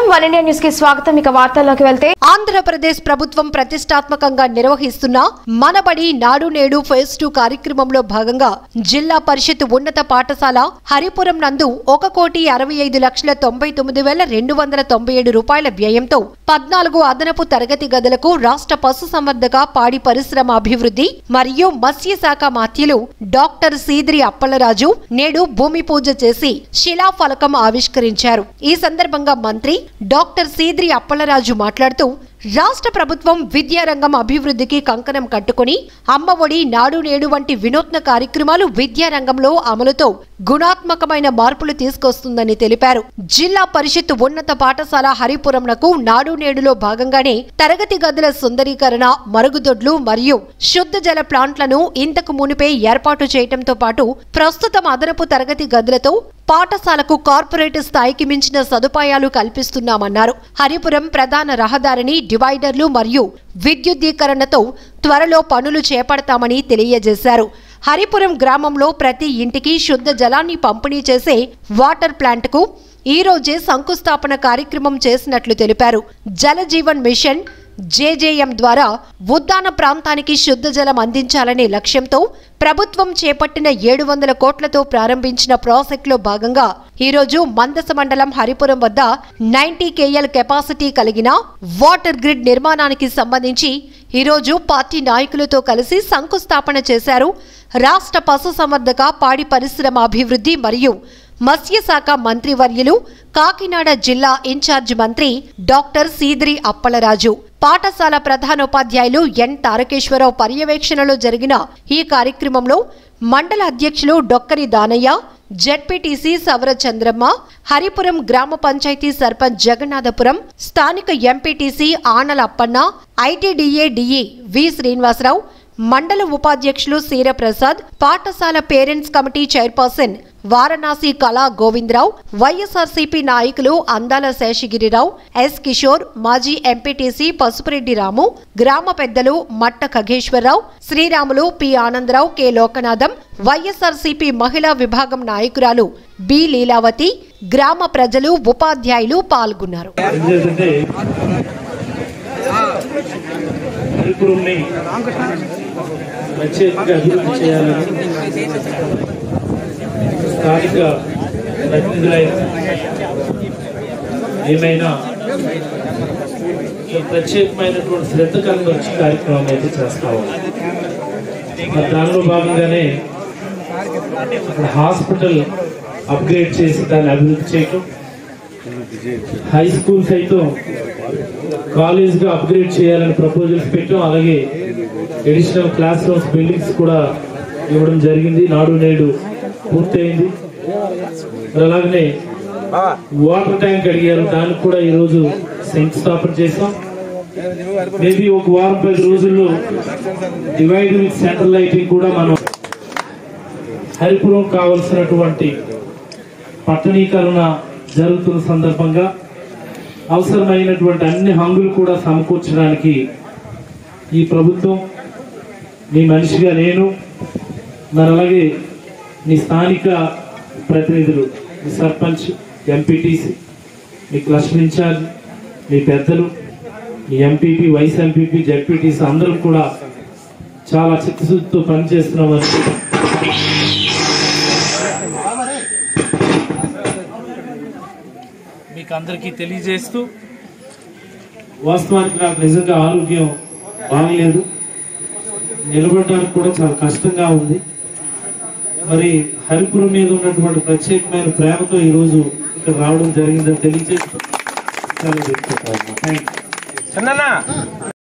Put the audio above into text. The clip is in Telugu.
వన్ ఇండియా న్యూస్ కి స్వాగతం ఇక వార్తల్లోకి వెళ్తే ఆంధ్రప్రదేశ్ ప్రభుత్వం ప్రతిష్టాత్మకంగా నిర్వహిస్తున్న మనబడి నాడు నేడు ఫేజ్ టూ కార్యక్రమంలో భాగంగా జిల్లా పరిషత్ ఉన్నత పాఠశాల హరిపురం నందు ఒక కోటి అరవై ఐదు లక్షల తొంభై తొమ్మిది వేల రెండు వందల తొంభై ఏడు రూపాయల వ్యయంతో పద్నాలుగు అదనపు తరగతి గదులకు రాష్ట్ర పశుసంవర్ధక పాడి పరిశ్రమ అభివృద్ధి మరియు మత్స్య శాఖ మాత్యులు డాక్టర్ సీదిరి అప్పలరాజు నేడు భూమి పూజ చేసి శిలాఫలకం ఆవిష్కరించారు ఈ సందర్భంగా మంత్రి డాక్టర్ సీద్రి అప్పలరాజు మాట్లాడుతూ రాష్ట్ర ప్రభుత్వం విద్యారంగం అభివృద్ధికి కంకణం కట్టుకుని అమ్మఒడి నాడు నేడు వంటి వినూత్న కార్యక్రమాలు విద్యారంగంలో అమలుతో గుణాత్మకమైన మార్పులు తీసుకొస్తుందని తెలిపారు జిల్లా పరిషత్ ఉన్నత పాఠశాల హరిపురంనకు నాడు నేడులో భాగంగానే తరగతి గదుల సుందరీకరణ మరుగుదొడ్లు మరియు శుద్ధ జల ప్లాంట్లను ఇంతకు మునిపే ఏర్పాటు చేయటంతో పాటు ప్రస్తుతం అదనపు తరగతి గదులతో పాఠశాలకు కార్పొరేట్ స్థాయికి మించిన సదుపాయాలు కల్పిస్తున్నామన్నారు హరిపురం ప్రధాన రహదారిని డివైడర్లు మరియు విద్యుద్దీకరణతో త్వరలో పనులు చేపడతామని తెలియజేశారు హరిపురం గ్రామంలో ప్రతి ఇంటికి శుద్ధ జలాన్ని పంపిణీ చేసే వాటర్ ప్లాంట్కు ఈ రోజే శంకుస్థాపన కార్యక్రమం చేసినట్లు తెలిపారు జల జీవన్ మిషన్ జేజేఎం ద్వారా ఉద్దాన ప్రాంతానికి శుద్ధ జలం అందించాలనే లక్ష్యంతో ప్రభుత్వం చేపట్టిన ఏడు వందల కోట్లతో ప్రారంభించిన ప్రాజెక్టులో భాగంగా ఈరోజు మందస మండలం హరిపురం వద్ద నైన్టీ కేఎల్ కెపాసిటీ కలిగిన వాటర్ గ్రిడ్ నిర్మాణానికి సంబంధించి ఈరోజు పార్టీ నాయకులతో కలిసి శంకుస్థాపన చేశారు రాష్ట్ర పశుసంవర్ధక పాడి పరిశ్రమ అభివృద్ధి మరియు మత్స్యశాఖ మంత్రివర్యులు కాకినాడ జిల్లా ఇన్ఛార్జ్ మంత్రి డాక్టర్ సీద్రి అప్పలరాజు పాఠశాల ప్రధానోపాధ్యాయులు ఎన్ తారకేశ్వరరావు పర్యవేక్షణలో జరిగిన ఈ కార్యక్రమంలో మండల అధ్యక్షులు డొక్కరి దానయ్య జడ్పీటీసీ సవర చంద్రమ్మ హరిపురం గ్రామ పంచాయతీ సర్పంచ్ జగన్నాథపురం స్థానిక MPTC Anala Appanna ITDA DE V Srinivasa Rao మండల ఉపాధ్యక్షులు సీరప్రసాద్ పాఠశాల పేరెంట్స్ కమిటీ చైర్పర్సన్ వారణాసి కళా గోవిందరావు వైఎస్ఆర్సీపీ నాయకులు అందాల శేషగిరిరావు ఎస్ కిషోర్ మాజీ ఎంపీటీసీ పసుపురెడ్డి రాము గ్రామ పెద్దలు Matta Khageswara Rao Sriramulu P Ananda Rao K Lokanatham YSRCP మహిళా విభాగం నాయకురాలు బి లీలావతి గ్రామ ప్రజలు ఉపాధ్యాయులు పాల్గొన్నారు ఎందుకంటే హరిపురంని ప్రత్యేకంగా అభివృద్ధి చేయాలని స్థానిక ప్రతినిధులైన ఏమైనా ఈ ప్రత్యేకమైనటువంటి శ్రద్ధ కనబరిచి కార్యక్రమం అయితే చేస్తాము మరి దానిలో భాగంగానే ఇక్కడ హాస్పిటల్ అప్గ్రేడ్ చేసి దాన్ని అభివృద్ధి చేయటం హై స్కూల్ సైతం కాలేజ్ గా అప్గ్రేడ్ చేయాలని ప్రపోజల్స్ పెట్టాం అలాగే అడిషనల్ క్లాస్ రూమ్స్ బిల్డింగ్స్ కూడా ఇవ్వడం జరిగింది నాడు నేడు పూర్తయింది మరి అలాగనే వాటర్ ట్యాంక్ అడిగారు దానికి కూడా ఈ రోజు శంకుస్థాపన చేసాం మేబీ ఒక వారం పది రోజుల్లో డివైడ్ విత్ సెంట్రల్ లైటింగ్ కూడా మనం హరిపురం కావలసినటువంటి పట్టణీకరణ జరుగుతున్న సందర్భంగా అవసరమైనటువంటి అన్ని హంగులు కూడా సమకూర్చడానికి ఈ ప్రభుత్వం మీ మనిషిగా నేను మరి అలాగే మీ స్థానిక ప్రతినిధులు మీ సర్పంచ్ ఎంపీటీసీ మీ క్లస్టర్ ఇన్ఛార్జ్ మీ పెద్దలు మీ ఎంపీపీ వైస్ ఎంపీపీ జడ్పీటీసీ అందరూ కూడా చాలా చిత్తశుద్ధితో పనిచేస్తున్నామని మీకు అందరికీ తెలియజేస్తూ వాస్తవానికి నాకు నిజంగా ఆరోగ్యం బాగలేదు నిలబడడానికి కూడా చాలా కష్టంగా ఉంది మరి హరిపురం మీద ఉన్నటువంటి ప్రత్యేకమైన ప్రేమతో ఈరోజు ఇక్కడ రావడం జరిగిందని తెలియజేస్తూ చాలా థ్యాంక్ యూ